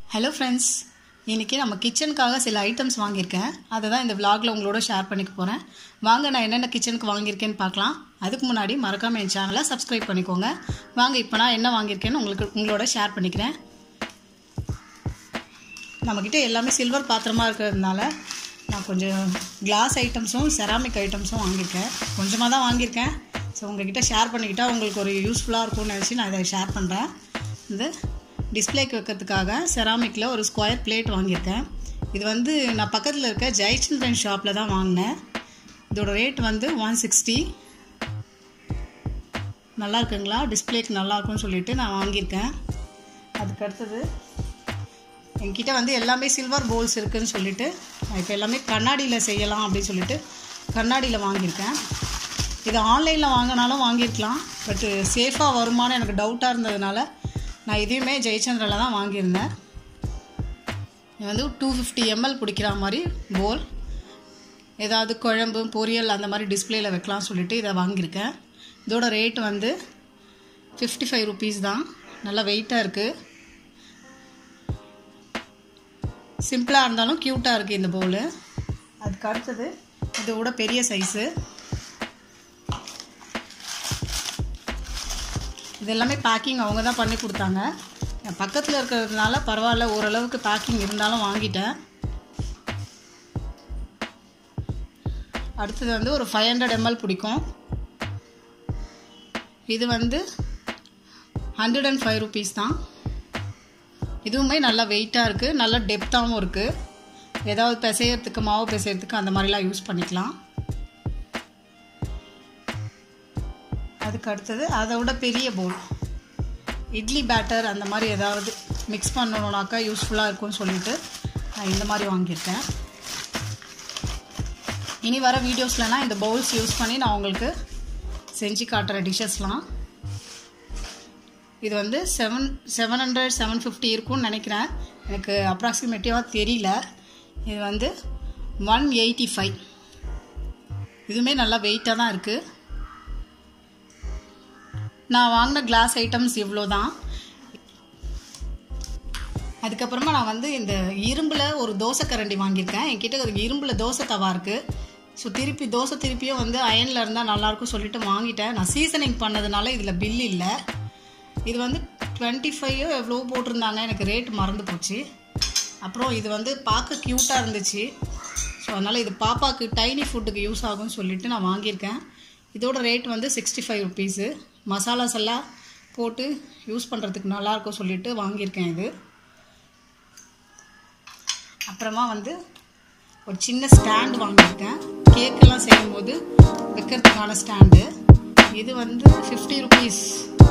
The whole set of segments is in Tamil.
ஹலோ ஃப்ரெண்ட்ஸ் இன்றைக்கி நம்ம கிச்சனுக்காக சில ஐட்டம்ஸ் வாங்கியிருக்கேன் அதை தான் இந்த விலாகில் உங்களோட ஷேர் பண்ணிக்க போகிறேன் வாங்க நான் என்னென்ன கிச்சனுக்கு வாங்கியிருக்கேன்னு பார்க்கலாம் அதுக்கு முன்னாடி மறக்காமல் என் சேனலை சப்ஸ்கிரைப் பண்ணிக்கோங்க வாங்க இப்போ நான் என்ன வாங்கியிருக்கேன்னு உங்களுக்கு உங்களோட ஷேர் பண்ணிக்கிறேன் நம்மக்கிட்ட எல்லாமே சில்வர் பாத்திரமாக இருக்கிறதுனால நான் கொஞ்சம் கிளாஸ் ஐட்டம்ஸும் செராமிக் ஐட்டம்ஸும் வாங்கியிருக்கேன் கொஞ்சமாக தான் வாங்கியிருக்கேன் ஸோ உங்ககிட்ட ஷேர் பண்ணிக்கிட்டால் உங்களுக்கு ஒரு யூஸ்ஃபுல்லாக இருக்கும்னு நினச்சி நான் இதை ஷேர் பண்ணுறேன் இது டிஸ்பிளேக்கு வைக்கிறதுக்காக செராமிக்கில் ஒரு ஸ்கொயர் பிளேட் வாங்கியிருக்கேன் இது வந்து நான் பக்கத்தில் இருக்க ஜெயச்சந்திரன் ஷாப்பில் தான் வாங்கினேன் இதோட ரேட் வந்து ஒன் சிக்ஸ்டி நல்லா இருக்குங்களா டிஸ்பிளேக்கு நல்லா இருக்கும்னு சொல்லிட்டு நான் வாங்கியிருக்கேன் அதுக்கு அடுத்தது என்கிட்ட வந்து எல்லாமே சில்வர் போல்ஸ் இருக்குதுன்னு சொல்லிட்டு நான் இப்போ எல்லாமே கண்ணாடியில் செய்யலாம் அப்படின்னு சொல்லிட்டு கண்ணாடியில் வாங்கியிருக்கேன் இது ஆன்லைனில் வாங்கினாலும் வாங்கியிருக்கலாம் பட்டு சேஃபாக வருமானு எனக்கு டவுட்டாக இருந்ததுனால நான் இதையுமே ஜெயச்சந்திரில் தான் வாங்கியிருந்தேன் இது வந்து டூ ஃபிஃப்டி எம்எல் பிடிக்கிற மாதிரி போல் ஏதாவது குழம்பு பொரியல் அந்த மாதிரி டிஸ்பிளேயில் வைக்கலாம் சொல்லிட்டு இதை வாங்கியிருக்கேன் இதோட ரேட் வந்து ஃபிஃப்டி ஃபைவ் ருபீஸ் தான் நல்லா வெயிட்டாக இருக்குது சிம்பிளாக இருந்தாலும் க்யூட்டாக இருக்குது இந்த பவுலு அதுக்கு அடுத்தது இதோட பெரிய சைஸு இது எல்லாமே பேக்கிங் அவங்க தான் பண்ணி கொடுத்தாங்க பக்கத்தில் இருக்கிறதுனால பரவாயில்ல ஓரளவுக்கு பேக்கிங் இருந்தாலும் வாங்கிட்டேன் அடுத்தது வந்து ஒரு ஃபைவ் ஹண்ட்ரட் எம்எல் பிடிக்கும் இது வந்து ஹண்ட்ரட் அண்ட் ஃபைவ் ருபீஸ் தான் இதுவுமே நல்லா வெயிட்டாக இருக்குது நல்லா டெப்த்தாகவும் இருக்குது ஏதாவது பிசையறதுக்கு மாவு பிசையறதுக்கு அந்த மாதிரிலாம் யூஸ் பண்ணிக்கலாம் அதுக்கு அடுத்தது அதை விட பெரிய பவுல் இட்லி பேட்டர் அந்த மாதிரி ஏதாவது மிக்ஸ் பண்ணணுன்னாக்கா யூஸ்ஃபுல்லாக இருக்கும்னு சொல்லிட்டு நான் இந்த மாதிரி வாங்கியிருக்கேன் இனி வர வீடியோஸ்லலாம் இந்த பவுல்ஸ் யூஸ் பண்ணி நான் உங்களுக்கு செஞ்சு காட்டுற டிஷ்ஷஸ்லாம் இது வந்து seven seven hundred seven fifty இருக்கும்னு நினைக்கிறேன் எனக்கு அப்ராக்சிமேட்டிவாக தெரியல இது வந்து ஒன் எயிட்டி ஃபைவ் இதுவுமே நல்லா வெயிட்டாக தான் இருக்குது நான் வாங்கின கிளாஸ் ஐட்டம்ஸ் இவ்வளோ தான் அதுக்கப்புறமா நான் வந்து இந்த இரும்பில் ஒரு தோசை கரண்டி வாங்கியிருக்கேன் என்கிட்ட ஒரு இரும்பில் தோசை தவா இருக்குது ஸோ திருப்பி தோசை திருப்பியும் வந்து அயனில் இருந்தால் நல்லாயிருக்கும் சொல்லிட்டு வாங்கிட்டேன் நான் சீசனிங் பண்ணதுனால இதில் பில் இல்லை இது வந்து டுவெண்ட்டி ஃபைவ் எவ்வளோ போட்டிருந்தாங்க எனக்கு ரேட் மறந்து போச்சு அப்புறம் இது வந்து பார்க்க க்யூட்டாக இருந்துச்சு ஸோ அதனால் இது பாப்பாவுக்கு டைனி ஃபுட்டுக்கு யூஸ் ஆகும்னு சொல்லிட்டு நான் வாங்கியிருக்கேன் இதோட ரேட் வந்து சிக்ஸ்டி ஃபைவ் ருபீஸு மசாலாஸ் எல்லாம் போட்டு யூஸ் பண்ணுறதுக்கு நல்லாயிருக்கும் சொல்லிட்டு வாங்கியிருக்கேன் இது அப்புறமா வந்து ஒரு சின்ன ஸ்டாண்டு வாங்கியிருக்கேன் கேக்கெல்லாம் செய்யும்போது வைக்கிறதுக்கான ஸ்டாண்டு இது வந்து ஃபிஃப்டி ருபீஸ்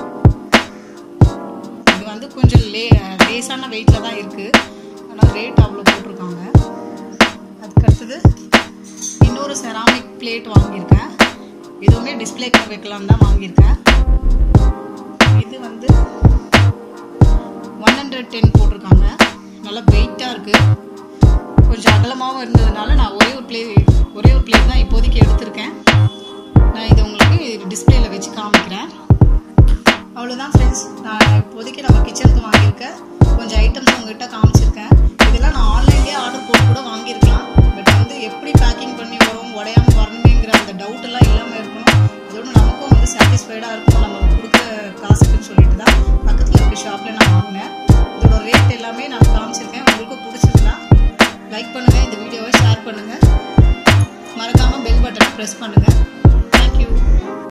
இது வந்து கொஞ்சம் லே லேசான வெயிட்டில் தான் இருக்குது ஆனால் ரேட் அவ்வளோ போட்டிருக்காங்க அதுக்கடுத்தது இன்னொரு செராமிக் பிளேட் வாங்கியிருக்கேன் இதுவுமே டிஸ்பிளேக்கு வைக்கலாம் தான் வாங்கியிருக்கேன் இது வந்து ஒன் ஹண்ட்ரட் டென் போட்டிருக்காங்க நல்லா வெயிட்டாக இருக்குது கொஞ்சம் அகலமாகவும் இருந்ததுனால நான் ஒரே ஒரு பிளே ஒரே ஒரு பிளேட் தான் இப்போதைக்கு எடுத்திருக்கேன் நான் இதை உங்களுக்கு டிஸ்பிளேயில் வச்சு காமிக்கிறேன் அவ்வளோதான் ஃப்ரெண்ட்ஸ் நான் இப்போதைக்கு நம்ம கிச்சனுக்கு வாங்கியிருக்க கொஞ்சம் ஐட்டம்ஸ் உங்ககிட்ட காமிச்சிருக்கேன் இதெல்லாம் நான் ஆன்லைன்லேயே ஆர்டர் போட்டு கூட வாங்கியிருக்கலாம் பட் வந்து எப்படி பேக்கிங் பண்ணி வரும் உடையாம வரணுமேங்கிற அந்த டவுட் எல்லாம் இல்லாமல் இருக்கணும் அதோட நமக்கும் வந்து சாட்டிஸ்ஃபைடாக இருக்கும் நம்ம கொடுக்குற காசுக்குன்னு சொல்லிட்டு தான் பக்கத்தில் இருக்க ஷாப்பில் நான் வாங்கினேன் இதோட ரேட் எல்லாமே நான் காமிச்சிருக்கேன் உங்களுக்கு பிடிச்சிருந்தா லைக் பண்ணுங்கள் இந்த வீடியோவை ஷேர் பண்ணுங்கள் மறக்காமல் பெல் பட்டனை ப்ரெஸ் பண்ணுங்கள்